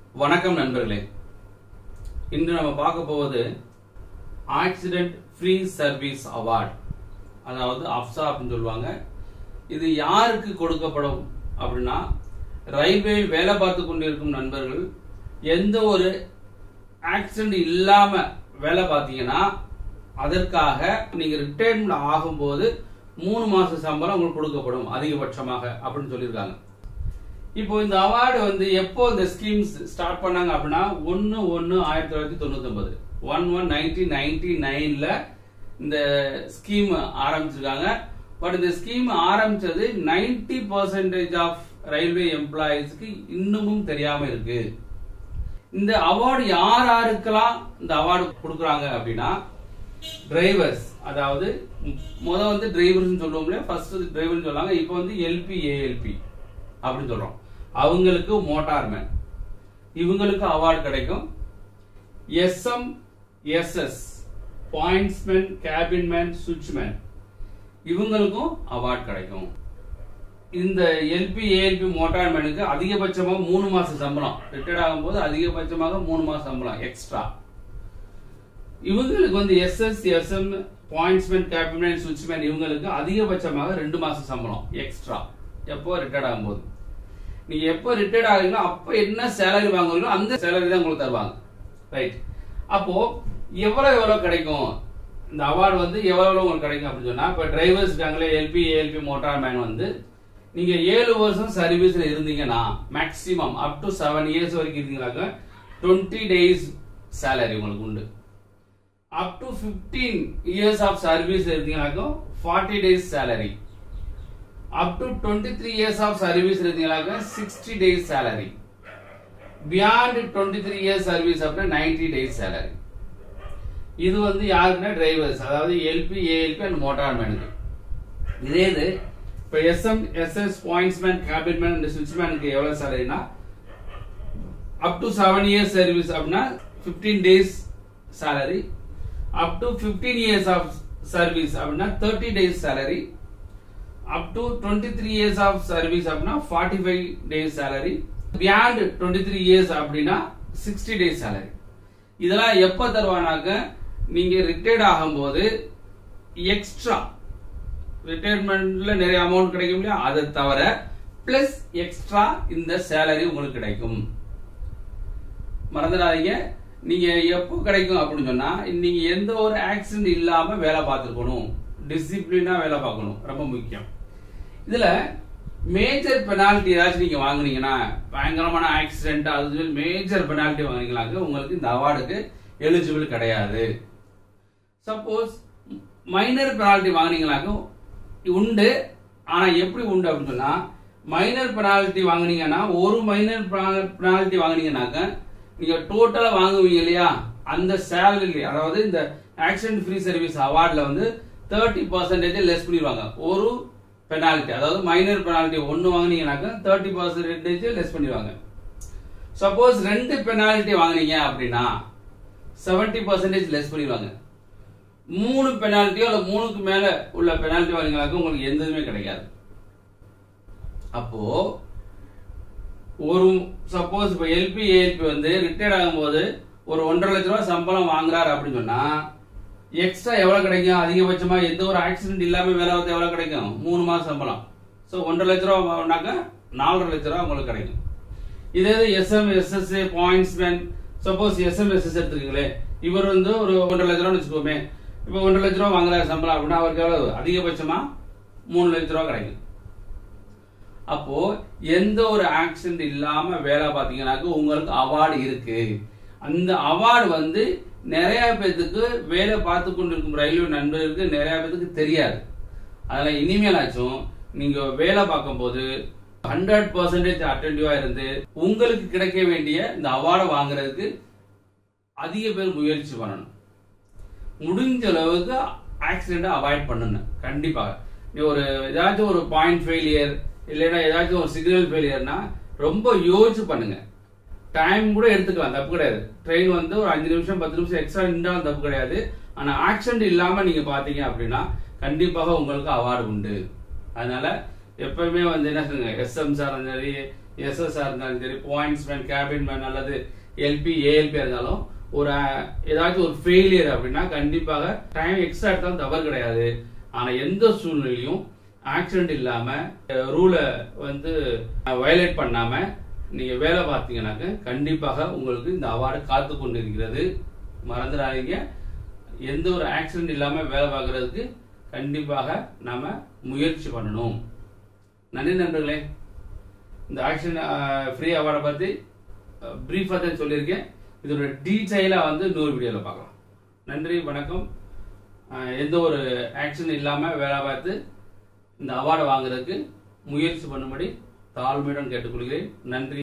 வணக்கம் நண்பர்களே இன்று நம்ம பார்க்க போவது ஆக்சிடென்ட் ஃப்ரீ சர்வீஸ் அவார்ட் அதாவது அப்சா அப்படின்னு சொல்லுவாங்க இது யாருக்கு கொடுக்கப்படும் அப்படின்னா ரயில்வே வேலை பார்த்து கொண்டிருக்கும் நண்பர்கள் எந்த ஒரு ஆக்சிடென்ட் இல்லாம வேலை பார்த்தீங்கன்னா அதற்காக நீங்க ரிட்டையர்மெண்ட் ஆகும்போது மூணு மாச சம்பளம் உங்களுக்கு கொடுக்கப்படும் அதிகபட்சமாக அப்படின்னு சொல்லியிருக்காங்க இப்போ இந்த அவார்டு வந்து எப்போ இந்த ஸ்கீம்ஸ் ஸ்டார்ட் பண்ணாங்க அப்படின்னா ஒன்னு ஒன்னு ஆயிரத்தி தொள்ளாயிரத்தி தொண்ணூத்தி ஒன்பது ஒன் ஒன் நைன்டீன் நைன்டி நைன்ல இந்த ஸ்கீம் ஆரம்பிச்சிருக்காங்க பட் இந்த ஸ்கீம் ஆரம்பிச்சது நைன்டி பர்சன்டேஜ் ஆஃப் ரயில்வே எம்ப்ளாயிஸ்க்கு இன்னமும் தெரியாம இருக்கு இந்த அவார்டு யார் யாருக்கெல்லாம் இந்த அவார்டு கொடுக்குறாங்க அப்படின்னா டிரைவர்ஸ் அதாவது முத வந்து டிரைவர்ஸ் சொல்லுவோம்ல ஃபர்ஸ்ட் டிரைவர்னு சொல்லுவாங்க இப்போ வந்து எல்பி ஏஎல்பி அப்படின்னு சொல்றோம் அவங்களுக்கு மோட்டார்மேன் இவங்களுக்கு அவார்டு கிடைக்கும் SM SS pointsman cabinman switchman இவங்களுக்கும் அவார்டு கிடைக்கும் இந்த எல்பி ஏஎல்பி மோட்டார்மேனுக்கு அதிகபட்சமாக மூணு மாசம் சம்பளம் ரிட்டையர்ட் ஆகும்போது அதிகபட்சமாக மூணு மாசம் சம்பளம் எக்ஸ்ட்ரா இவங்களுக்கு வந்து SS SM pointsman cabinman switchman இவங்களுக்கு அதிகபட்சமாக ரெண்டு மாசம் சம்பளம் எக்ஸ்ட்ரா எப்போ ரிட்டையர்ட் ஆகும்போது நீங்க எப்போ ரிட்டையர்ட் ஆகுறீங்களோ அப்போ என்ன சேலரி வாங்குறீங்களோ அந்த சேலரி தான் உங்களுக்கு தருவாங்க ரைட் அப்போ எவ்வளவு எவ்வளவு கிடைக்கும் இந்த அவார்டு வந்து எவ்வளவு எவ்வளவு உங்களுக்கு கிடைக்கும் அப்படின்னு சொன்னா இப்போ டிரைவர்ஸ் இருக்காங்களே எல்பி ஏஎல்பி மோட்டார் மேன் வந்து நீங்க ஏழு வருஷம் சர்வீஸ்ல இருந்தீங்கன்னா maximum up to seven years வரைக்கும் இருந்தீங்கன்னாக்க டுவெண்ட்டி டேஸ் சேலரி உங்களுக்கு உண்டு up to fifteen years of service இருந்தீங்கன்னாக்கும் forty days salary up to twenty three years of service இருந்தீங்கன்னாக்க sixty days salary beyond twenty three years service அப்படின்னா ninety days salary இது வந்து யாருக்குன்னா டிரைவர்ஸ் அதாவது LP ALP and motor மேனுக்கு இதே இது இப்போ SM SS pointsman cabinman and சுவிட்ச்மேனுக்கு எவ்வளவு சேலரினா up to seven years service அப்படின்னா fifteen days salary up to fifteen years of service அப்படின்னா thirty days salary up to twenty three years of service அப்படின்னா forty five days salary beyond twenty three years அப்படின்னா sixty days salary இதெல்லாம் எப்போ தருவானாக்க நீங்க retired ஆகும்போது extra ரிட்டையர்மெண்ட்ல நிறைய amount கிடைக்கும் இல்லையா அதை தவிர பிளஸ் எக்ஸ்ட்ரா இந்த சேலரி உங்களுக்கு கிடைக்கும் மறந்துடாதீங்க நீங்க எப்போ கிடைக்கும் அப்படின்னு சொன்னா நீங்க எந்த ஒரு ஆக்சிடென்ட் இல்லாம வேலை பார்த்துருக்கணும் டிசிப்ளினா வேலை பார்க்கணும் ரொம்ப முக்கியம் இதுல மேஜர் பெனால்டி ஏதாச்சும் நீங்க வாங்குனீங்கன்னா பயங்கரமான ஆக்சிடென்ட் அது மேஜர் பெனால்டி வாங்குனீங்களாக்க உங்களுக்கு இந்த அவார்டுக்கு எலிஜிபிள் கிடையாது சப்போஸ் மைனர் பெனால்டி வாங்குனீங்களாக்க உண்டு ஆனா எப்படி உண்டு அப்படின்னு சொன்னா மைனர் பெனால்டி வாங்குனீங்கன்னா ஒரு மைனர் பெனால்டி வாங்குனீங்கன்னாக்க நீங்க டோட்டலா வாங்குவீங்க இல்லையா அந்த சேலரி அதாவது இந்த ஆக்சிடென்ட் ஃப்ரீ சர்வீஸ் அவார்ட்ல வந்து தேர்ட்டி பர்சன்டேஜ் லெஸ் பண்ணிடுவாங்க ஒரு பெனால்டி அதாவது மைனர் பெனால்டி ஒன்னு வாங்குனீங்கன்னாக்க தேர்ட்டி பர்சன்டேஜ் லெஸ் பண்ணிடுவாங்க சப்போஸ் ரெண்டு பெனால்டி வாங்குனீங்க அப்படின்னா செவன்டி பர்சன்டேஜ் லெஸ் பண்ணிடுவாங்க மூணு பெனால்ட்டியோ அல்ல மூணுக்கு மேல உள்ள பெனால்டி வாங்கினாக்க உங்களுக்கு எந்ததுமே கிடைக்காது அப்போ ஒரு சப்போஸ் இப்போ எல்பி ஏஎல்பி வந்து ரிட்டையர்ட் ஆகும்போது ஒரு ஒன்றரை லட்ச ரூபாய் சம்பளம் வாங்குறாரு அப்படின்னு சொன்னா எக்ஸ்ட்ரா எவ்வளவு கிடைக்கும் அதிகபட்சமா எந்த ஒரு ஆக்சிடென்ட் இல்லாம வேலை வந்து எவ்வளவு கிடைக்கும் மூணு மாசம் சம்பளம் ஸோ ஒன்றரை லட்ச ரூபாய்னாக்க நாலரை லட்ச ரூபா உங்களுக்கு கிடைக்கும் இதே SM SS pointsman suppose SM SS எடுத்துருக்கீங்களே இவர் வந்து ஒரு ஒன்றரை லட்ச ரூபான்னு வச்சுக்கோமே இப்போ ஒன்றரை லட்ச ரூபா வாங்குறாரு சம்பளம் அப்படின்னா அவருக்கு எவ்வளவு அதிகபட்சமா மூணு லட்ச ரூபா கிடைக்கும் அப்போ எந்த ஒரு ஆக்சிடென்ட் இல்லாம வேலை பார்த்தீங்கன்னாக்க உங்களுக்கு அவார்டு இருக்கு அந்த அவார்டு வந்து நிறைய பேத்துக்கு வேலை பார்த்து கொண்டிருக்கும் ரயில்வே நண்பர்களுக்கு நிறைய பேத்துக்கு தெரியாது அதனால இனிமேலாச்சும் நீங்க வேலை பார்க்கும்போது ஹண்ட்ரட் பர்சன்டேஜ் அட்டன்டிவா இருந்து உங்களுக்கு கிடைக்க வேண்டிய இந்த அவார்டை வாங்குறதுக்கு அதிக பேர் முயற்சி பண்ணணும் முடிஞ்ச அளவுக்கு ஆக்சிடென்ட்டை அவாய்ட் பண்ணணும் கண்டிப்பாக நீ ஒரு ஏதாச்சும் ஒரு பாயிண்ட் ஃபெயிலியர் இல்லைன்னா ஏதாச்சும் ஒரு சிக்னல் ஃபெயிலியர்னா ரொம்ப யோசிச்சு பண்ணுங்க டைம் கூட எடுத்துக்கலாம் தப்பு கிடையாது ட்ரெயின் வந்து ஒரு அஞ்சு நிமிஷம் பத்து நிமிஷம் எக்ஸ்ட்ரா நின்றாலும் தப்பு கிடையாது ஆனா ஆக்சிடென்ட் இல்லாம நீங்க பாத்தீங்க அப்படின்னா கண்டிப்பாக உங்களுக்கு அவார்டு உண்டு அதனால எப்பவுமே வந்து என்ன சொல்லுங்க எஸ்எம் சார் சரி எஸ்எஸ்ஆர் இருந்தாலும் சரி பாயிண்ட்ஸ் மேன் கேபின் மேன் அல்லது எல்பி ஏஎல்பி இருந்தாலும் ஒரு அஹ், ஏதாச்சும் ஒரு ஃபெயிலியர் அப்படின்னா கண்டிப்பாக டைம் எக்ஸ்ட்ரா எடுத்தாலும் தவறு கிடையாது ஆனா எந்த சூழ்நிலையும் ஆக்சிடென்ட் இல்லாம ரூலை வந்து வயலேட் பண்ணாம நீங்க வேலை பார்த்தீங்கன்னாக்க கண்டிப்பாக உங்களுக்கு இந்த அவார்டு காத்து கொண்டு இருக்கிறது மறந்துடாதீங்க எந்த ஒரு ஆக்சிடென்ட் இல்லாம வேலை பார்க்கறதுக்கு கண்டிப்பாக நாம முயற்சி பண்ணணும் நன்றி நண்பர்களே இந்த ஆக்ஷன் ஃப்ரீ அவார்டை பற்றி ப்ரீஃபாக தான் சொல்லியிருக்கேன் இதோட டீட்டெயிலாக வந்து இன்னொரு வீடியோவில் பார்க்கலாம் நன்றி வணக்கம் அஹ், எந்த ஒரு ஆக்ஷன் இல்லாமல் வேலை பார்த்து இந்த அவார்டை வாங்குறதுக்கு முயற்சி பண்ணும்படி தாழ்மையுடன் கேட்டுக்கொள்கிறேன் நன்றி